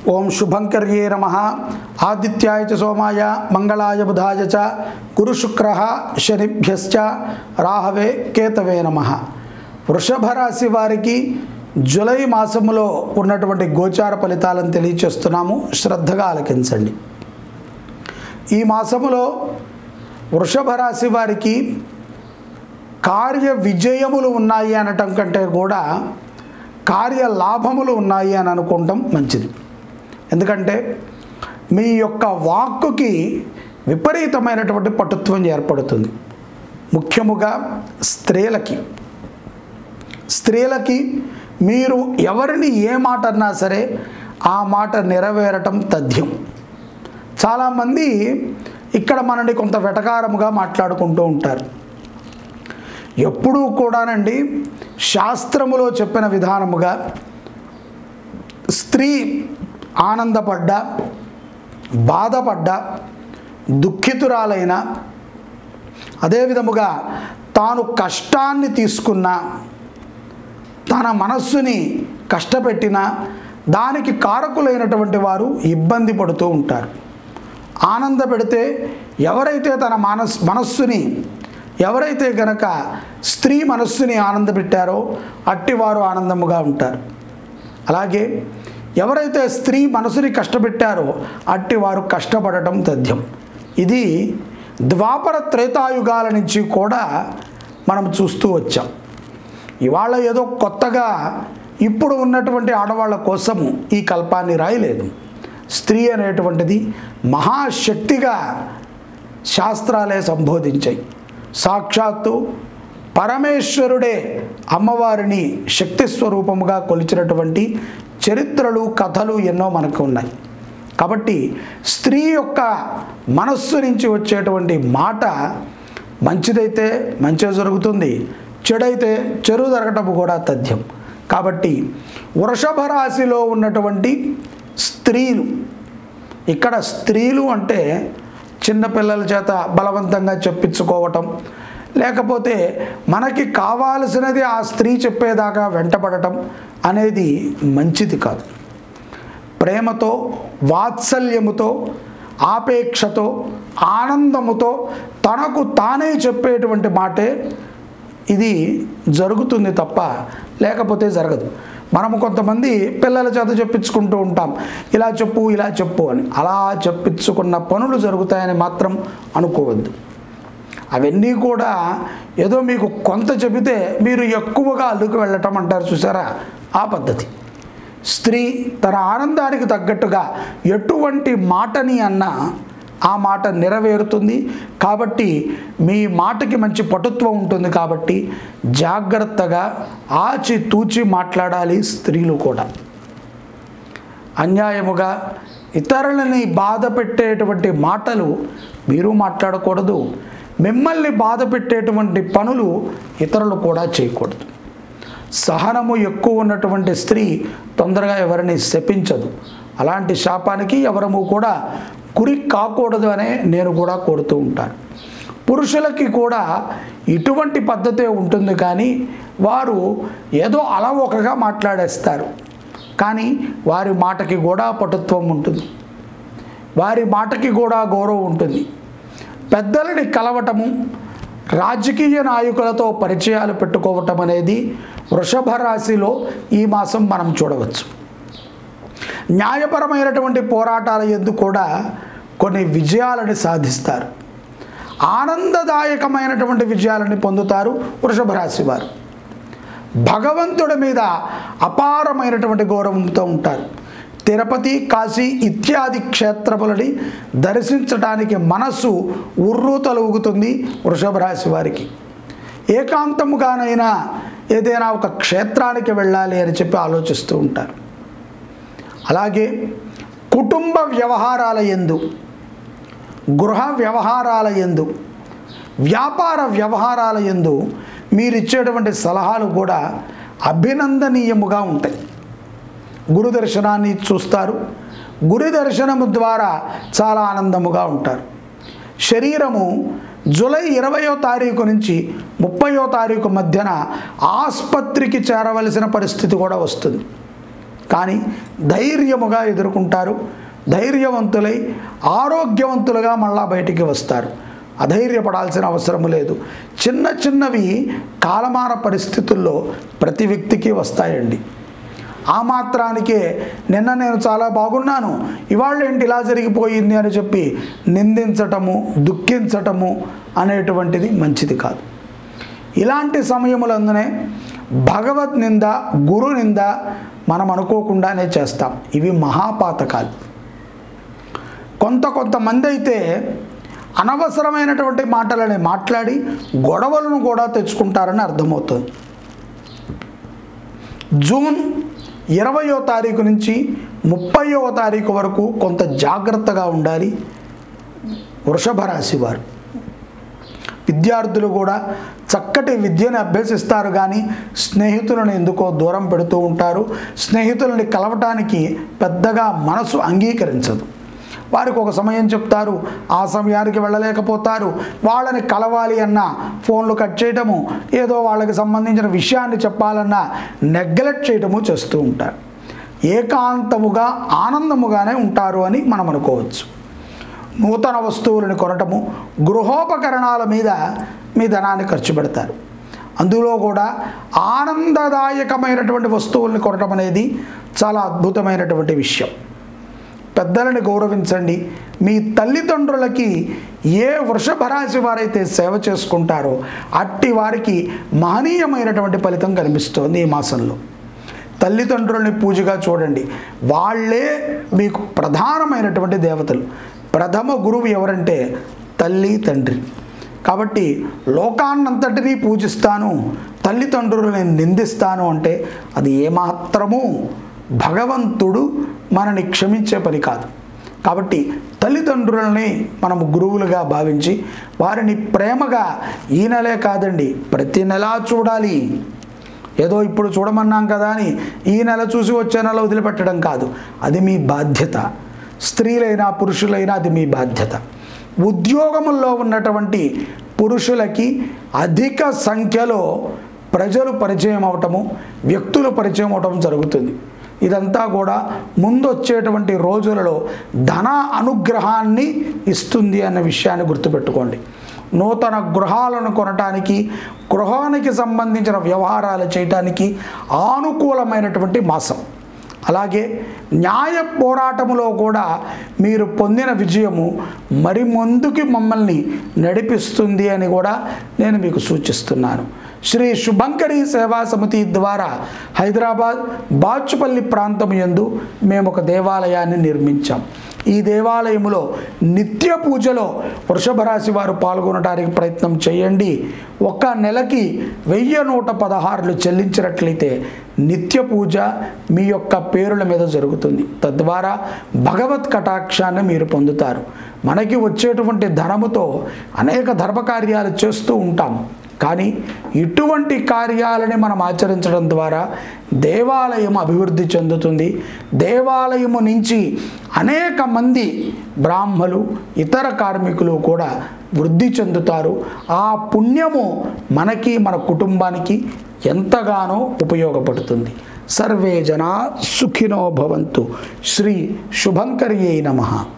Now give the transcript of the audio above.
ఓం శుభంకర్యే నమ ఆదిత్యాయ చ సోమాయ మంగళాయ బుధాయ చ గురుశుక్ర శనిభ్యశ్చ రాహవే కేతవే నమ వృషభ రాశి వారికి జులై మాసములో ఉన్నటువంటి గోచార ఫలితాలను తెలియచేస్తున్నాము శ్రద్ధగా ఆలకించండి ఈ మాసములో వృషభ రాశి వారికి కార్య విజయములు ఉన్నాయి అనటం కంటే కూడా కార్య లాభములు ఉన్నాయి అని అనుకోవటం మంచిది ఎందుకంటే మీ యొక్క వాక్కుకి విపరీతమైనటువంటి పటుత్వం ఏర్పడుతుంది ముఖ్యముగా స్త్రీలకి స్త్రీలకి మీరు ఎవరిని ఏ మాట అన్నా సరే ఆ మాట నెరవేరటం తథ్యం చాలామంది ఇక్కడ మనని కొంత వెటకారముగా మాట్లాడుకుంటూ ఉంటారు ఎప్పుడూ కూడానండి శాస్త్రములో చెప్పిన విధానముగా స్త్రీ ఆనందపడ్డా బాధపడ్డా దుఃఖితురాలైన అదే విధముగా తాను కష్టాన్ని తీసుకున్న తన మనస్సుని కష్టపెట్టిన దానికి కారకులైనటువంటి వారు ఇబ్బంది పడుతూ ఉంటారు ఆనంద పెడితే ఎవరైతే తన మనస్ మనస్సుని ఎవరైతే గనక స్త్రీ మనస్సుని ఆనందపెట్టారో అట్టివారు ఆనందముగా ఉంటారు అలాగే ఎవరైతే స్త్రీ మనసుని కష్టపెట్టారో అట్టివారు కష్టపడటం తథ్యం ఇది ద్వాపర త్రేతాయుగాల నుంచి కూడా మనం చూస్తూ వచ్చాం ఇవాళ ఏదో కొత్తగా ఇప్పుడు ఉన్నటువంటి ఆడవాళ్ళ కోసము ఈ కల్పాన్ని రాయలేదు స్త్రీ అనేటువంటిది మహాశక్తిగా శాస్త్రాలే సంబోధించాయి సాక్షాత్తు పరమేశ్వరుడే అమ్మవారిని శక్తి స్వరూపముగా కొలిచినటువంటి చరిత్రలు కథలు ఎన్నో మనకు ఉన్నాయి కాబట్టి స్త్రీ యొక్క మనస్సు నుంచి వచ్చేటువంటి మాట మంచిదైతే మంచి జరుగుతుంది చెడైతే చెడు జరగటం కూడా తథ్యం కాబట్టి వృషభ రాశిలో ఉన్నటువంటి స్త్రీలు ఇక్కడ స్త్రీలు అంటే చిన్నపిల్లల చేత బలవంతంగా చెప్పించుకోవటం లేకపోతే మనకి కావాల్సినది ఆ స్త్రీ చెప్పేదాకా వెంటపడటం అనేది మంచిది కాదు ప్రేమతో వాత్సల్యముతో ఆపేక్షతో ఆనందముతో తనకు తానే చెప్పేటువంటి మాటే ఇది జరుగుతుంది తప్ప లేకపోతే జరగదు మనము కొంతమంది పిల్లల చేత చెప్పించుకుంటూ ఉంటాం ఇలా చెప్పు ఇలా చెప్పు అని అలా చెప్పించుకున్న పనులు జరుగుతాయని మాత్రం అనుకోవద్దు అవన్నీ కూడా ఏదో మీకు కొంత చెబితే మీరు ఎక్కువగా అల్లుకు వెళ్ళటం అంటారు చూసారా ఆ పద్ధతి స్త్రీ తన ఆనందానికి తగ్గట్టుగా ఎటువంటి మాటని అన్నా ఆ మాట నెరవేరుతుంది కాబట్టి మీ మాటకి మంచి పటుత్వం ఉంటుంది కాబట్టి జాగ్రత్తగా ఆచి తూచి మాట్లాడాలి స్త్రీలు కూడా అన్యాయముగా ఇతరులని బాధ పెట్టేటువంటి మాటలు మీరు మాట్లాడకూడదు మిమ్మల్ని బాధ పెట్టేటువంటి పనులు ఇతరులు కూడా చేయకూడదు సహనము ఎక్కువ ఉన్నటువంటి స్త్రీ తొందరగా ఎవరిని శపించదు అలాంటి శాపానికి ఎవరము కూడా గురి కాకూడదు అనే నేను కూడా కోరుతూ ఉంటాను పురుషులకి కూడా ఇటువంటి పద్ధతే ఉంటుంది కానీ వారు ఏదో అలవోకగా మాట్లాడేస్తారు కానీ వారి మాటకి కూడా పటుత్వం ఉంటుంది వారి మాటకి కూడా గౌరవం ఉంటుంది పెద్దలని కలవటము రాజకీయ నాయకులతో పరిచయాలు పెట్టుకోవటం అనేది వృషభ రాశిలో ఈ మాసం మనం చూడవచ్చు న్యాయపరమైనటువంటి పోరాటాల ఎందు కూడా కొన్ని విజయాలని సాధిస్తారు ఆనందదాయకమైనటువంటి విజయాలని పొందుతారు వృషభ రాశి వారు భగవంతుడి మీద అపారమైనటువంటి గౌరవంతో ఉంటారు తిరుపతి కాశీ ఇత్యాది క్షేత్రములని దర్శించడానికి మనస్సు ఉర్రు తలుగుతుంది వృషభ రాశి వారికి ఏకాంతముగానైనా ఏదైనా ఒక క్షేత్రానికి వెళ్ళాలి అని చెప్పి ఆలోచిస్తూ ఉంటారు అలాగే కుటుంబ వ్యవహారాల ఎందు గృహ వ్యవహారాల ఎందు వ్యాపార వ్యవహారాల ఎందు మీరు ఇచ్చేటువంటి సలహాలు కూడా అభినందనీయముగా ఉంటాయి గురు దర్శనాన్ని చూస్తారు గురు దర్శనము ద్వారా చాలా ఆనందముగా ఉంటారు శరీరము జూలై ఇరవయో తారీఖు నుంచి ముప్పయో తారీఖు మధ్యన ఆసుపత్రికి చేరవలసిన పరిస్థితి కూడా వస్తుంది కానీ ధైర్యముగా ఎదుర్కొంటారు ధైర్యవంతులై ఆరోగ్యవంతులుగా మళ్ళా బయటికి వస్తారు అధైర్యపడాల్సిన అవసరం లేదు చిన్న చిన్నవి కాలమాన పరిస్థితుల్లో ప్రతి వ్యక్తికి వస్తాయండి ఆ మాత్రానికే నిన్న నేను చాలా బాగున్నాను ఇవాళ ఏంటి ఇలా జరిగిపోయింది అని చెప్పి నిందించటము దుఃఖించటము అనేటువంటిది మంచిది కాదు ఇలాంటి సమయములందునే భగవత్ నింద గురు నింద మనం అనుకోకుండానే చేస్తాం ఇవి మహాపాతకాలు కొంత కొంతమంది అయితే అనవసరమైనటువంటి మాటలని మాట్లాడి గొడవలను కూడా తెచ్చుకుంటారని అర్థమవుతుంది జూన్ ఇరవయో తారీఖు నుంచి ముప్పయో తారీఖు వరకు కొంత జాగ్రత్తగా ఉండాలి వృషభ రాశి వారు విద్యార్థులు కూడా చక్కటి విద్యను అభ్యసిస్తారు కానీ స్నేహితులను ఎందుకో దూరం పెడుతూ ఉంటారు స్నేహితులని కలవటానికి పెద్దగా మనసు అంగీకరించదు వారికి ఒక సమయం చెప్తారు ఆ సమయానికి వెళ్ళలేకపోతారు వాళ్ళని కలవాలి అన్న ఫోన్లు కట్ చేయటము ఏదో వాళ్ళకి సంబంధించిన విషయాన్ని చెప్పాలన్నా నెగ్లెక్ట్ చేయటము చేస్తూ ఉంటారు ఏకాంతముగా ఆనందముగానే ఉంటారు అని మనం అనుకోవచ్చు నూతన వస్తువులను కొనటము గృహోపకరణాల మీద మీ ధనాన్ని ఖర్చు పెడతారు అందులో కూడా ఆనందదాయకమైనటువంటి వస్తువుల్ని కొనటం అనేది చాలా అద్భుతమైనటువంటి విషయం పెద్దలని గౌరవించండి మీ తల్లిదండ్రులకి ఏ వృషభ రాశి వారైతే సేవ చేసుకుంటారో అట్టి వారికి మహనీయమైనటువంటి ఫలితం కనిపిస్తోంది ఈ మాసంలో తల్లిదండ్రుల్ని పూజగా చూడండి వాళ్ళే మీకు ప్రధానమైనటువంటి దేవతలు ప్రథమ గురువు ఎవరంటే తల్లి తండ్రి కాబట్టి లోకాన్నంతటినీ పూజిస్తాను తల్లిదండ్రులను నేను నిందిస్తాను అంటే అది ఏమాత్రము భగవంతుడు మనని క్షమించే పని కాదు కాబట్టి తల్లిదండ్రులని మనము గురువులుగా భావించి వారిని ప్రేమగా ఈ నెలే కాదండి ప్రతి నెలా చూడాలి ఏదో ఇప్పుడు చూడమన్నాం కదా అని ఈ నెల చూసి వచ్చే నెల వదిలిపెట్టడం కాదు అది మీ బాధ్యత స్త్రీలైనా పురుషులైనా అది మీ బాధ్యత ఉద్యోగముల్లో ఉన్నటువంటి పురుషులకి అధిక సంఖ్యలో ప్రజలు పరిచయం అవటము వ్యక్తులు పరిచయం అవటం జరుగుతుంది ఇదంతా కూడా ముందు వచ్చేటువంటి రోజులలో ధన అనుగ్రహాన్ని ఇస్తుంది అన్న విషయాన్ని గుర్తుపెట్టుకోండి నూతన గృహాలను కొనటానికి గృహానికి సంబంధించిన వ్యవహారాలు చేయటానికి ఆనుకూలమైనటువంటి మాసం అలాగే న్యాయ పోరాటములో కూడా మీరు పొందిన విజయము మరి ముందుకి మమ్మల్ని నడిపిస్తుంది అని కూడా నేను మీకు సూచిస్తున్నాను శ్రీ శుభంకరి సేవా సమితి ద్వారా హైదరాబాద్ బాచుపల్లి ప్రాంతం యందు మేము ఒక దేవాలయాన్ని నిర్మించాం ఈ దేవాలయములో నిత్య పూజలో వృషభ రాశి వారు పాల్గొనడానికి ప్రయత్నం చేయండి ఒక నెలకి వెయ్యి నూట పదహారులు చెల్లించినట్లయితే నిత్య పూజ మీ యొక్క పేరుల మీద జరుగుతుంది తద్వారా భగవత్ కటాక్షాన్ని మీరు పొందుతారు మనకి వచ్చేటువంటి ధనముతో అనేక ధర్మకార్యాలు చేస్తూ ఉంటాం కానీ ఇటువంటి కార్యాలని మనం ఆచరించడం ద్వారా దేవాలయం అభివృద్ధి చెందుతుంది దేవాలయము నుంచి అనేక మంది బ్రాహ్మలు ఇతర కార్మికులు కూడా వృద్ధి చెందుతారు ఆ పుణ్యము మనకి మన కుటుంబానికి ఎంతగానో ఉపయోగపడుతుంది సర్వే జనా సుఖినో భవంతు శ్రీ శుభంకర్యై నమ